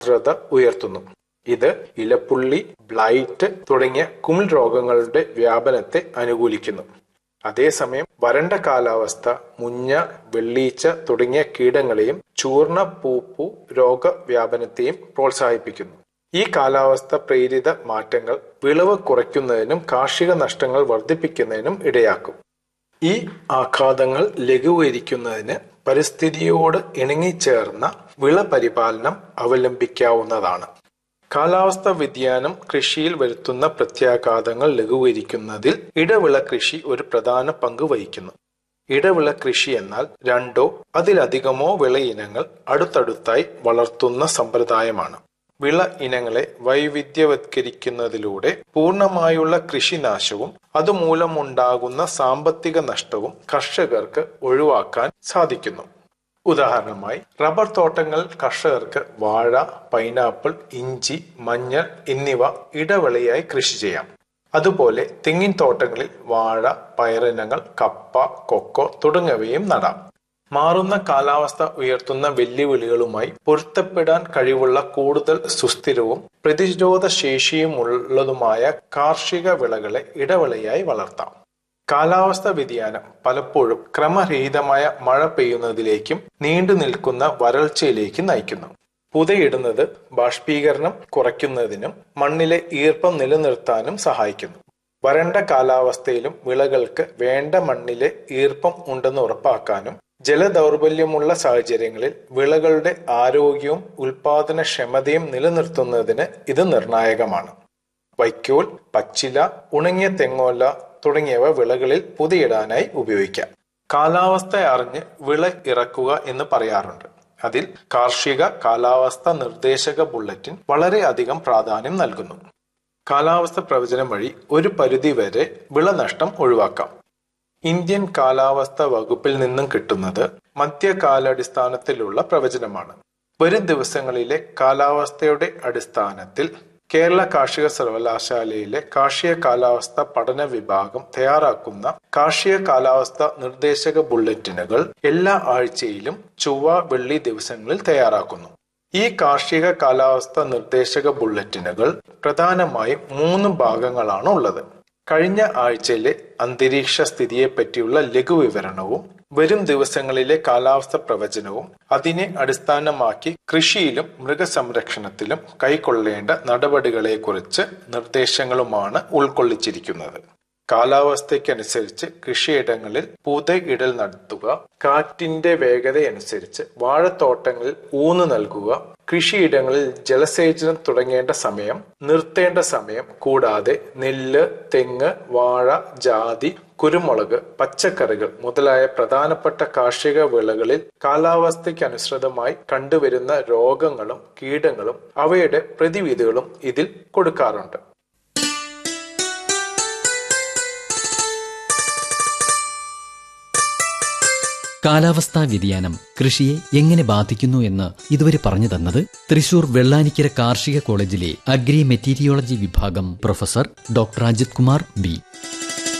സാന്ദ്രത ഉയർത്തുന്നു ഇത് ഇലപ്പുള്ളി ബ്ലൈറ്റ് തുടങ്ങിയ കുമിൾ രോഗങ്ങളുടെ വ്യാപനത്തെ അനുകൂലിക്കുന്നു അതേസമയം വരണ്ട കാലാവസ്ഥ മുഞ്ഞ വെള്ളീച്ച തുടങ്ങിയ കീടങ്ങളെയും ചൂർണ പൂപ്പു രോഗവ്യാപനത്തെയും പ്രോത്സാഹിപ്പിക്കുന്നു ഈ കാലാവസ്ഥ പ്രേരിത മാറ്റങ്ങൾ വിളവ് കുറയ്ക്കുന്നതിനും കാർഷിക നഷ്ടങ്ങൾ വർദ്ധിപ്പിക്കുന്നതിനും ഇടയാക്കും ഈ ആഘാതങ്ങൾ ലഘൂകരിക്കുന്നതിന് പരിസ്ഥിതിയോട് ഇണങ്ങിച്ചേർന്ന വിള പരിപാലനം അവലംബിക്കാവുന്നതാണ് കാലാവസ്ഥ വ്യതിയാനം കൃഷിയിൽ വരുത്തുന്ന പ്രത്യാഘാതങ്ങൾ ലഘൂകരിക്കുന്നതിൽ ഇടവിള കൃഷി ഒരു പ്രധാന പങ്ക് വഹിക്കുന്നു ഇടവിള കൃഷി എന്നാൽ രണ്ടോ അതിലധികമോ വിള ഇനങ്ങൾ അടുത്തടുത്തായി വളർത്തുന്ന സമ്പ്രദായമാണ് വിള ഇനങ്ങളെ വൈവിധ്യവത്കരിക്കുന്നതിലൂടെ പൂർണ്ണമായുള്ള കൃഷിനാശവും അതുമൂലമുണ്ടാകുന്ന സാമ്പത്തിക നഷ്ടവും കർഷകർക്ക് ഒഴിവാക്കാൻ സാധിക്കുന്നു ഉദാഹരണമായി റബ്ബർ തോട്ടങ്ങൾ കർഷകർക്ക് വാഴ പൈനാപ്പിൾ ഇഞ്ചി മഞ്ഞൾ എന്നിവ ഇടവിളയായി കൃഷി ചെയ്യാം അതുപോലെ തെങ്ങിൻ തോട്ടങ്ങളിൽ വാഴ പയറിനങ്ങൾ കപ്പ കൊക്കോ തുടങ്ങിയവയും നടാം മാറുന്ന കാലാവസ്ഥ ഉയർത്തുന്ന വെല്ലുവിളികളുമായി പൊരുത്തപ്പെടാൻ കഴിവുള്ള കൂടുതൽ സുസ്ഥിരവും പ്രതിരോധ ശേഷിയുമുള്ളതുമായ കാർഷിക വിളകളെ ഇടവിളയായി വളർത്താം കാലാവസ്ഥ വ്യതിയാനം പലപ്പോഴും ക്രമരഹിതമായ മഴ പെയ്യുന്നതിലേക്കും നീണ്ടു നിൽക്കുന്ന വരൾച്ചയിലേക്ക് നയിക്കുന്നു പുതയിടുന്നത് ബാഷ്പീകരണം കുറയ്ക്കുന്നതിനും മണ്ണിലെ ഈർപ്പം നിലനിർത്താനും സഹായിക്കുന്നു വരണ്ട കാലാവസ്ഥയിലും വിളകൾക്ക് വേണ്ട മണ്ണിലെ ഈർപ്പം ഉണ്ടെന്ന് ഉറപ്പാക്കാനും ജലദൗർബല്യമുള്ള സാഹചര്യങ്ങളിൽ വിളകളുടെ ആരോഗ്യവും ഉൽപാദനക്ഷമതയും നിലനിർത്തുന്നതിന് ഇത് നിർണായകമാണ് വൈക്കോൽ പച്ചില ഉണങ്ങിയ തെങ്ങോല തുടങ്ങിയവ വിളകളിൽ പുതിയിടാനായി ഉപയോഗിക്കാം കാലാവസ്ഥ അറിഞ്ഞ് വിള ഇറക്കുക എന്ന് പറയാറുണ്ട് അതിൽ കാർഷിക കാലാവസ്ഥ നിർദ്ദേശക ബുള്ളറ്റിൻ വളരെയധികം പ്രാധാന്യം നൽകുന്നു കാലാവസ്ഥ പ്രവചനം വഴി ഒരു പരിധിവരെ വിളനഷ്ടം ഒഴിവാക്കാം ഇന്ത്യൻ കാലാവസ്ഥ വകുപ്പിൽ നിന്നും കിട്ടുന്നത് മധ്യകാലാടിസ്ഥാനത്തിലുള്ള പ്രവചനമാണ് വരും ദിവസങ്ങളിലെ കാലാവസ്ഥയുടെ അടിസ്ഥാനത്തിൽ കേരള കാർഷിക സർവകലാശാലയിലെ കാർഷിക കാലാവസ്ഥ പഠന വിഭാഗം തയ്യാറാക്കുന്ന കാർഷിക കാലാവസ്ഥ നിർദ്ദേശക ബുള്ളറ്റിനുകൾ എല്ലാ ആഴ്ചയിലും ചൊവ്വ വെള്ളി ദിവസങ്ങളിൽ തയ്യാറാക്കുന്നു ഈ കാർഷിക കാലാവസ്ഥ നിർദ്ദേശക ബുള്ളറ്റിനുകൾ പ്രധാനമായും മൂന്ന് ഭാഗങ്ങളാണ് ഉള്ളത് കഴിഞ്ഞ ആഴ്ചയിലെ അന്തരീക്ഷ സ്ഥിതിയെ പറ്റിയുള്ള ലഘുവിവരണവും വരും ദിവസങ്ങളിലെ കാലാവസ്ഥ പ്രവചനവും അതിനെ അടിസ്ഥാനമാക്കി കൃഷിയിലും മൃഗസംരക്ഷണത്തിലും കൈക്കൊള്ളേണ്ട നടപടികളെക്കുറിച്ച് നിർദ്ദേശങ്ങളുമാണ് ഉൾക്കൊള്ളിച്ചിരിക്കുന്നത് കാലാവസ്ഥയ്ക്കനുസരിച്ച് കൃഷിയിടങ്ങളിൽ പുതയിടൽ നടത്തുക കാറ്റിന്റെ വേഗതയനുസരിച്ച് വാഴത്തോട്ടങ്ങളിൽ ഊന്നു നൽകുക കൃഷിയിടങ്ങളിൽ ജലസേചനം തുടങ്ങേണ്ട സമയം നിർത്തേണ്ട സമയം കൂടാതെ നെല്ല് തെങ്ങ് വാഴ ജാതി കുരുമുളക് പച്ചക്കറികൾ മുതലായ പ്രധാനപ്പെട്ട കാർഷിക വിളകളിൽ കാലാവസ്ഥയ്ക്കനുസൃതമായി കണ്ടുവരുന്ന രോഗങ്ങളും കീടങ്ങളും അവയുടെ പ്രതിവിധികളും ഇതിൽ കൊടുക്കാറുണ്ട് കാലാവസ്ഥാ വ്യതിയാനം കൃഷിയെ എങ്ങനെ ബാധിക്കുന്നു എന്ന് ഇതുവരെ പറഞ്ഞു തന്നത് തൃശൂർ വെള്ളാനിക്കര കാർഷിക കോളേജിലെ അഗ്രി മെറ്റീരിയോളജി വിഭാഗം professor doctor Ajith Kumar B